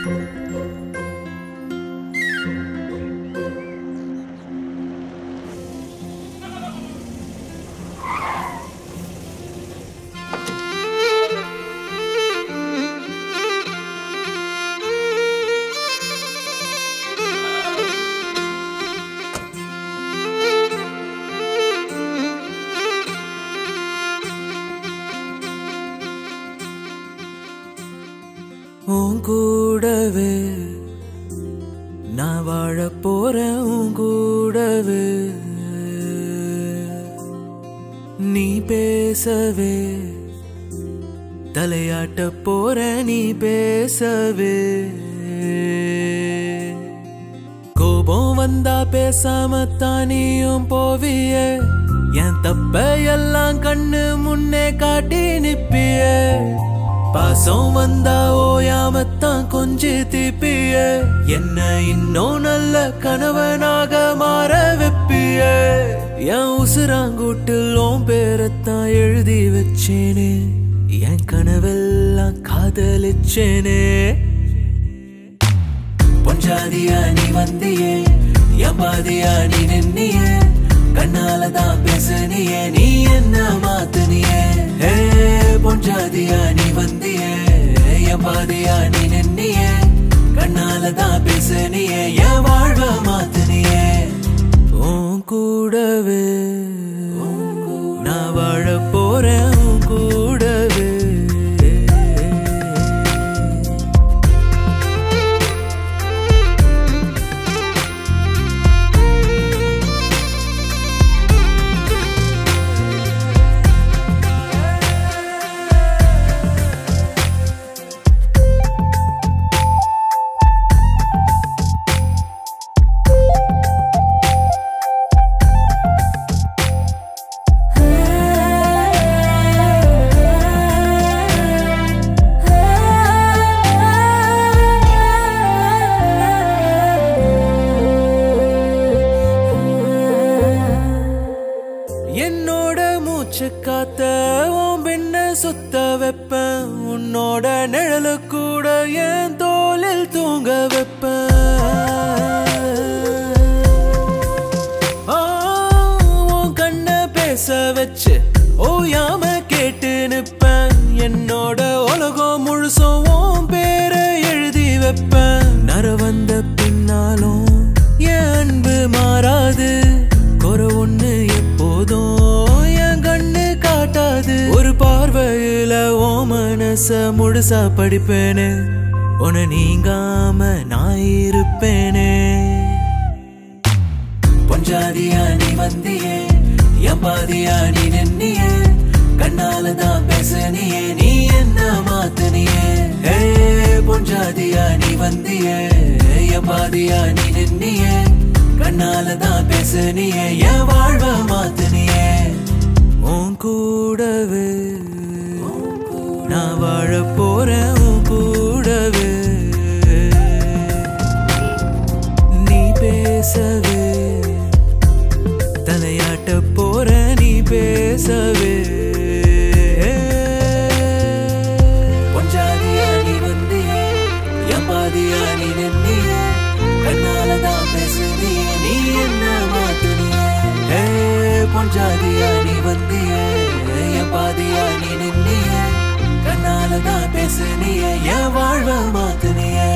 உன் கூடவே நான் வாழ போறேன் உன் கூடவே நீ பேசவே தலையாட்ட போற நீ பேசவே கோபம் வந்தா பேசாம தானியும் போவிய என் தப்ப எல்லாம் கண்ணு முன்னே காட்டி நிப்பிய பாசம் வந்தா ஓயாமத்தான் கொஞ்சி திப்பிய என்ன இன்னும் நல்ல கணவனாக மாற வெப்பிய என் உசுராங்கூட்டில் உன் பேரத்தான் எழுதி வச்சேனே என் கனவெல்லாம் காதலிச்சேனே பொஞ்சாதியா நீ வந்தியே என் பாதியா நீ நின்னியே கண்ணால தான் பேசுனியே நீ என்ன மாத்துனியே ஹே பொஞ்சாதியா நீ வந்தியே என் பாதியா நீ நின்னியே கண்ணால தான் பேசுனியே என் வாழ்வ மாத்துனியே உன் கூடவே நான் வாழ போறேன் உன் கூடவே என்னோட மூச்சு காத்த உன் பெண்ண சுத்த வைப்பேன் உன்னோட நிழலு கூட என் தோளில் தூங்க வைப்பேன் ஆ, உன் கண்ண பேச வச்சு ஓயாம கேட்டு நிப்பேன் என்னோட உலகம் முழுசும் உன் பேரை எழுதி வைப்பேன் நர வந்த பின்னாலும் என் அன்பு மாறாது குறை ஒண்ணு எப்போதும் என் கண்ணு காட்டாது ஒரு பார்வையில ஓ மனச முழுசா படிப்பேனே உன நீங்காம நான் இருப்பேனே பொஞ்சாதியா நீ வந்தியே என் பாதியா நீ நின்னியே கண்ணால தான் பேசுனியே நீ என்ன மாத்துனியே ஹே பொஞ்சாதியா நீ வந்தியே என் பாதியா நீ நின்னியே கண்ணால தான் பேசுனியே என் வாழ்வ மாத்துனியே உன் கூடவே நான் வாழ போறேன் உன் கூடவே நீ பேசவே தலையாட்ட போற நீ பேசவே பொஞ்சாதியா நீ வந்தியே என் பாதியா நீ நின்னியே கண்ணால தான் பேசுனியே நீ என்ன மாத்துனியே ஏ பொஞ்சாதியா நீ வந்தியே என் பாதியா நீ நின்னியே கண்ணால தான் பேசுனியே என் வாழ்வ மாத்துனியே